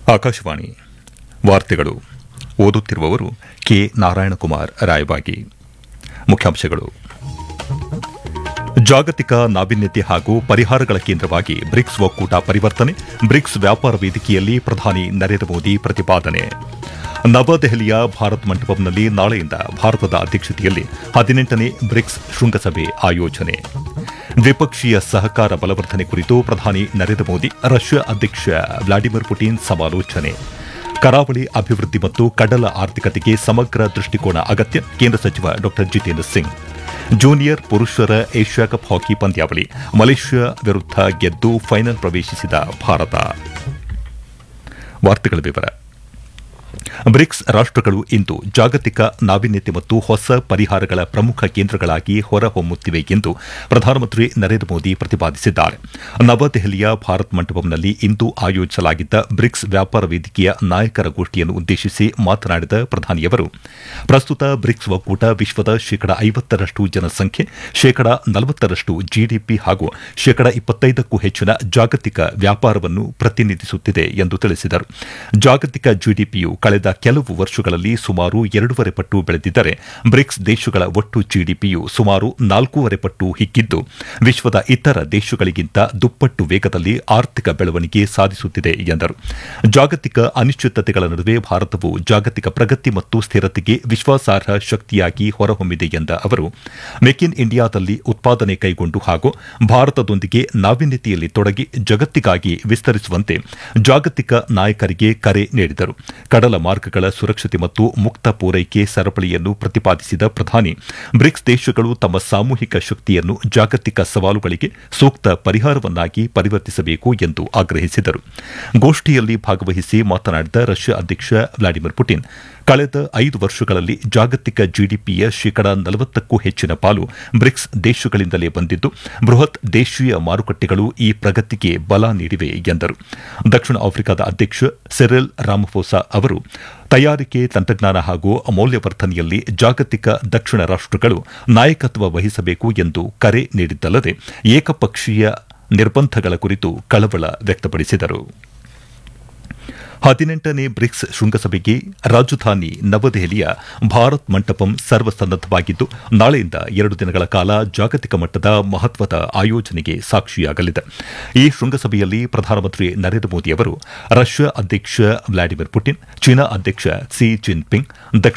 ಆಕಾಶವಾಣಿ ವಾರ್ತೆಗಳು ಓದುತ್ತಿರುವವರು ಕೆ ನಾರಾಯಣಕುಮಾರ್ ರಾಯಬಾಗಿ ಮುಖ್ಯಾಂಶಗಳು ಜಾಗತಿಕ ನಾವೀನ್ಯತೆ ಹಾಗೂ ಪರಿಹಾರಗಳ ಕೇಂದ್ರವಾಗಿ ಬ್ರಿಕ್ಸ್ ಒಕ್ಕೂಟ ಪರಿವರ್ತನೆ ಬ್ರಿಕ್ಸ್ ವ್ಯಾಪಾರ ವೇದಿಕೆಯಲ್ಲಿ ಪ್ರಧಾನಿ ನರೇಂದ್ರ ಮೋದಿ ಪ್ರತಿಪಾದನೆ ನವದೆಹಲಿಯ ಭಾರತ್ ಮಂಟಪಂನಲ್ಲಿ ನಾಳೆಯಿಂದ ಭಾರತದ ಅಧ್ಯಕ್ಷತೆಯಲ್ಲಿ ಹದಿನೆಂಟನೇ ಬ್ರಿಕ್ಸ್ ಶೃಂಗಸಭೆ ಆಯೋಜನೆ ದ್ವಿಪಕ್ಷೀಯ ಸಹಕಾರ ಬಲವರ್ಧನೆ ಕುರಿತು ಪ್ರಧಾನಿ ನರೇಂದ್ರ ಮೋದಿ ರಷ್ಯಾ ಅಧ್ಯಕ್ಷ ವ್ಲಾಡಿಮಿರ್ ಪುಟಿನ್ ಸಮಾಲೋಚನೆ ಕರಾವಳಿ ಅಭಿವೃದ್ಧಿ ಮತ್ತು ಕಡಲ ಆರ್ಥಿಕತೆಗೆ ಸಮಗ್ರ ದೃಷ್ಟಿಕೋನ ಅಗತ್ಯ ಕೇಂದ್ರ ಸಚಿವ ಡಾ ಜಿತೇಂದ್ರ ಸಿಂಗ್ ಜೂನಿಯರ್ ಪುರುಷರ ಏಷ್ಯಾ ಕಪ್ ಹಾಕಿ ಪಂದ್ಯಾವಳಿ ಮಲೇಷ್ಯಾ ವಿರುದ್ಧ ಗೆದ್ದು ಫೈನಲ್ ಪ್ರವೇಶಿಸಿದ ಭಾರತ ವಾರ್ತೆಗಳ ವಿವರ ಬ್ರಿಕ್ಸ್ ರಾಷ್ಟಗಳು ಇಂದು ಜಾಗತಿಕ ನಾವೀನ್ಯತೆ ಮತ್ತು ಹೊಸ ಪರಿಹಾರಗಳ ಪ್ರಮುಖ ಕೇಂದ್ರಗಳಾಗಿ ಹೊರಹೊಮ್ಮುತ್ತಿವೆ ಎಂದು ಪ್ರಧಾನಮಂತ್ರಿ ನರೇಂದ್ರ ಮೋದಿ ಪ್ರತಿಪಾದಿಸಿದ್ದಾರೆ ನವದೆಹಲಿಯ ಭಾರತ್ ಮಂಟಪಂನಲ್ಲಿ ಇಂದು ಆಯೋಜಿಸಲಾಗಿದ್ದ ಬ್ರಿಕ್ಸ್ ವ್ಯಾಪಾರ ವೇದಿಕೆಯ ನಾಯಕರ ಗೋಷ್ಠಿಯನ್ನು ಉದ್ದೇಶಿಸಿ ಮಾತನಾಡಿದ ಪ್ರಧಾನಿಯವರು ಪ್ರಸ್ತುತ ಬ್ರಿಕ್ಸ್ ಒಕ್ಕೂಟ ವಿಶ್ವದ ಶೇಕಡ ಐವತ್ತರಷ್ಟು ಜನಸಂಖ್ಯೆ ಶೇಕಡ ನಲವತ್ತರಷ್ಟು ಜಿಡಿಪಿ ಹಾಗೂ ಶೇಕಡ ಇಪ್ಪತ್ತೈದಕ್ಕೂ ಹೆಚ್ಚಿನ ಜಾಗತಿಕ ವ್ಯಾಪಾರವನ್ನು ಪ್ರತಿನಿಧಿಸುತ್ತಿದೆ ಎಂದು ತಿಳಿಸಿದರು ಜಾಗತಿಕ ಜಿಡಿಪಿಯು ಕಳೆದ ಕೆಲವು ವರ್ಷಗಳಲ್ಲಿ ಸುಮಾರು ಎರಡೂವರೆ ಪಟ್ಟು ಬೆಳೆದಿದ್ದರೆ ಬ್ರಿಕ್ಸ್ ದೇಶಗಳ ಒಟ್ಟು ಜಿಡಿಪಿಯು ಸುಮಾರು ನಾಲ್ಕೂವರೆ ಪಟ್ಟು ಹಿಗ್ಗಿದ್ದು ವಿಶ್ವದ ಇತರ ದೇಶಗಳಿಗಿಂತ ದುಪ್ಪಟ್ಟು ವೇಗದಲ್ಲಿ ಆರ್ಥಿಕ ಬೆಳವಣಿಗೆ ಸಾಧಿಸುತ್ತಿದೆ ಎಂದರು ಜಾಗತಿಕ ಅನಿಶ್ಚಿತತೆಗಳ ನಡುವೆ ಭಾರತವು ಜಾಗತಿಕ ಪ್ರಗತಿ ಮತ್ತು ಸ್ಥಿರತೆಗೆ ವಿಶ್ವಾಸಾರ್ಹ ಶಕ್ತಿಯಾಗಿ ಹೊರಹೊಮ್ಮಿದೆ ಎಂದ ಅವರು ಮೇಕ್ ಇನ್ ಇಂಡಿಯಾದಲ್ಲಿ ಉತ್ಪಾದನೆ ಕೈಗೊಂಡು ಹಾಗೂ ಭಾರತದೊಂದಿಗೆ ನಾವೀನ್ಯತೆಯಲ್ಲಿ ತೊಡಗಿ ಜಗತ್ತಿಗಾಗಿ ವಿಸ್ತರಿಸುವಂತೆ ಜಾಗತಿಕ ನಾಯಕರಿಗೆ ಕರೆ ನೀಡಿದರು ಕಡಲ ಮಾರ್ಗಗಳ ಸುರಕ್ಷತೆ ಮತ್ತು ಮುಕ್ತ ಪೂರೈಕೆ ಸರಪಳಿಯನ್ನು ಪ್ರತಿಪಾದಿಸಿದ ಪ್ರಧಾನಿ ಬ್ರಿಕ್ಸ್ ದೇಶಗಳು ತಮ್ಮ ಸಾಮೂಹಿಕ ಶಕ್ತಿಯನ್ನು ಜಾಗತಿಕ ಸವಾಲುಗಳಿಗೆ ಸೂಕ್ತ ಪರಿಹಾರವನ್ನಾಗಿ ಪರಿವರ್ತಿಸಬೇಕು ಎಂದು ಆಗ್ರಹಿಸಿದರು ಗೋಷ್ಠಿಯಲ್ಲಿ ಭಾಗವಹಿಸಿ ಮಾತನಾಡಿದ ರಷ್ಯಾ ಅಧ್ಯಕ್ಷ ವ್ಲಾಡಿಮಿರ್ ಪುಟಿನ್ ಕಳೆದ ಐದು ವರ್ಷಗಳಲ್ಲಿ ಜಾಗತಿಕ ಜಿಡಿಪಿಯ ಶೇಕಡ ನಲವತ್ತಕ್ಕೂ ಹೆಚ್ಚಿನ ಪಾಲು ಬ್ರಿಕ್ಸ್ ದೇಶಗಳಿಂದಲೇ ಬಂದಿದ್ದು ಬೃಹತ್ ದೇಶೀಯ ಮಾರುಕಟ್ಟೆಗಳು ಈ ಪ್ರಗತಿಗೆ ಬಲ ನೀಡಿವೆ ಎಂದರು ದಕ್ಷಿಣ ಆಫ್ರಿಕಾದ ಅಧ್ಯಕ್ಷ ಸೆರೆಲ್ ರಾಮಫೋಸಾ ಅವರು ತಯಾರಿಕೆ ತಂತ್ರಜ್ಞಾನ ಹಾಗೂ ಮೌಲ್ಯವರ್ಧನೆಯಲ್ಲಿ ಜಾಗತಿಕ ದಕ್ಷಿಣ ರಾಷ್ಟಗಳು ನಾಯಕತ್ವ ವಹಿಸಬೇಕು ಎಂದು ಕರೆ ನೀಡಿದ್ದಲ್ಲದೆ ಏಕಪಕ್ಷೀಯ ನಿರ್ಬಂಧಗಳ ಕುರಿತು ಕಳವಳ ವ್ಯಕ್ತಪಡಿಸಿದರು ಹದಿನೆಂಟನೇ ಬ್ರಿಕ್ಸ್ ಶೃಂಗಸಭೆಗೆ ರಾಜಧಾನಿ ನವದೆಹಲಿಯ ಭಾರತ್ ಮಂಟಪಂ ಸರ್ವಸನ್ನದ್ದವಾಗಿದ್ದು ನಾಳೆಯಿಂದ ಎರಡು ದಿನಗಳ ಕಾಲ ಜಾಗತಿಕ ಮಟ್ಟದ ಮಹತ್ವದ ಆಯೋಜನೆಗೆ ಸಾಕ್ಷಿಯಾಗಲಿದೆ ಈ ಶೃಂಗಸಭೆಯಲ್ಲಿ ಪ್ರಧಾನಮಂತ್ರಿ ನರೇಂದ್ರ ಮೋದಿ ಅವರು ರಷ್ಯಾ ಅಧ್ಯಕ್ಷ ವ್ಲಾಡಿಮಿರ್ ಪುಟಿನ್ ಚೀನಾ ಅಧ್ಯಕ್ಷ ಕ್ಸಿ ಜಿನ್ಪಿಂಗ್